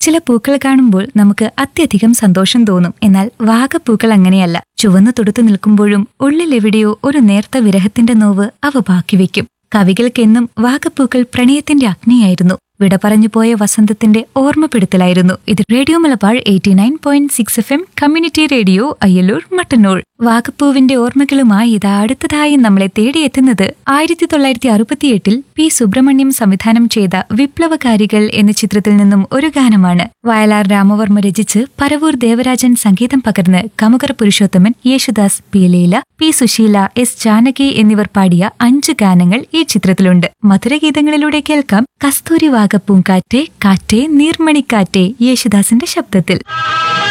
ചില പൂക്കൾ കാണുമ്പോൾ നമുക്ക് അത്യധികം സന്തോഷം തോന്നും എന്നാൽ വാഗപ്പൂക്കൾ അങ്ങനെയല്ല ചുവന്നു തൊടുത്തു നിൽക്കുമ്പോഴും ഉള്ളിലെവിടെയോ ഒരു നേർത്ത വിരഹത്തിന്റെ നോവ് അവ ബാക്കിവെക്കും കവികൾക്കെന്നും വാഗപ്പൂക്കൾ പ്രണയത്തിന്റെ അഗ്നിയായിരുന്നു വിട പറഞ്ഞു പോയ വസന്തത്തിന്റെ ഓർമ്മപ്പെടുത്തലായിരുന്നു ഇത് radio Malabar eighty nine point six F M community radio Ayyaloor Mattannur വാഗപ്പൂവിന്റെ ഓർമ്മകളുമായി ഇത് അടുത്തതായി നമ്മളെ തേടിയെത്തുന്നത് ആയിരത്തി തൊള്ളായിരത്തി അറുപത്തിയെട്ടിൽ പി സുബ്രഹ്മണ്യം സംവിധാനം ചെയ്ത വിപ്ലവകാരികൾ എന്ന ചിത്രത്തിൽ നിന്നും ഒരു ഗാനമാണ് വയലാർ രാമവർമ്മ രചിച്ച് പരവൂർ ദേവരാജൻ സംഗീതം പകർന്ന് Kamukara Purushothaman Yesudas P Leela P Susheela S Janaki എന്നിവർ പാടിയ അഞ്ച് ഗാനങ്ങൾ ഈ ചിത്രത്തിലുണ്ട് മധുരഗീതങ്ങളിലൂടെ കേൾക്കാം കസ്തൂരി വാഗപ്പൂങ്കാറ്റെ കാറ്റെ നീർമണിക്കാറ്റെ യേശുദാസിന്റെ ശബ്ദത്തിൽ